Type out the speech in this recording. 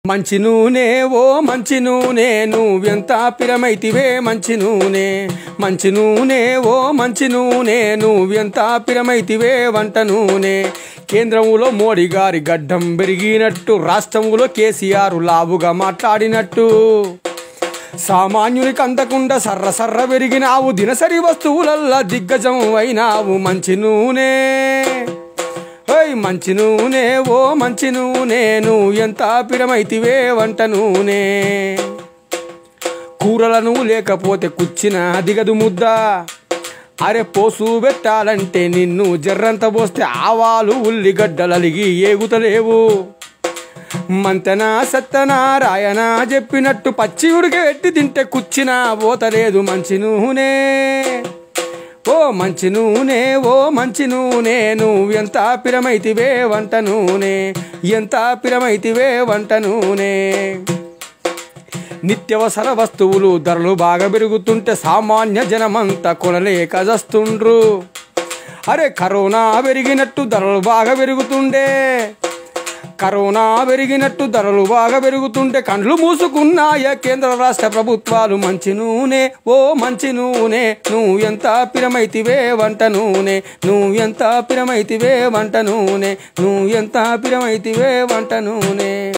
మంచి నూనె ఓ మంచి నూనె నువ్వెంత పిరమైతివే మంచి నూనె మంచి నూనె ఓ మంచి నూనె నువ్వెంత పిరమైతివే వంట నూనె కేంద్రంలో మోడీ గారి గడ్డం పెరిగినట్టు రాష్ట్రంలో కేసీఆర్ లావుగా మాట్లాడినట్టు సామాన్యునికి అందకుండా సర్ర సర్ర పెరిగినావు దినసరి వస్తువులల్లా దిగ్గజం అయినావు మంచి నూనె ఓయ్ మంచి నూనె ఓ మంచి నూనె నువ్వు ఎంత పిరమైతివే వంట నూనె కూరలను లేకపోతే కుచ్చిన దిగదు ముద్ద అరే పోసు పెట్టాలంటే నిన్ను జర్రంత పోస్తే ఆవాలు ఉల్లిగడ్డలలిగి ఏగుతలేవు మంతన సత్తనారాయణ చెప్పినట్టు పచ్చి ఉడికి పెట్టి తింటే కుచ్చిన పోతలేదు మంచి నూనె ఓ మంచి నూనె ఓ మంచి నూనె నువ్వు ఎంత పిరమైతివే వంట నూనె ఎంత పిరమైతివే వంట నూనె నిత్యవసర వస్తువులు ధరలు బాగా పెరుగుతుంటే సామాన్య జనమంతా కొనలేక జస్తుండ్రు అరే కరోనా పెరిగినట్టు ధరలు బాగా పెరుగుతుండే కరోనా పెరిగినట్టు ధరలు బాగా పెరుగుతుంటే కండ్లు మూసుకున్నాయ కేంద్ర రాష్ట్ర ప్రభుత్వాలు మంచి నూనె ఓ మంచి నూనె నువ్వు ఎంత పిరమైతివే వంట నూనె నువ్వు ఎంత పిరమైతివే వంట నూనె నువ్వు ఎంత పిరమైతివే వంట నూనె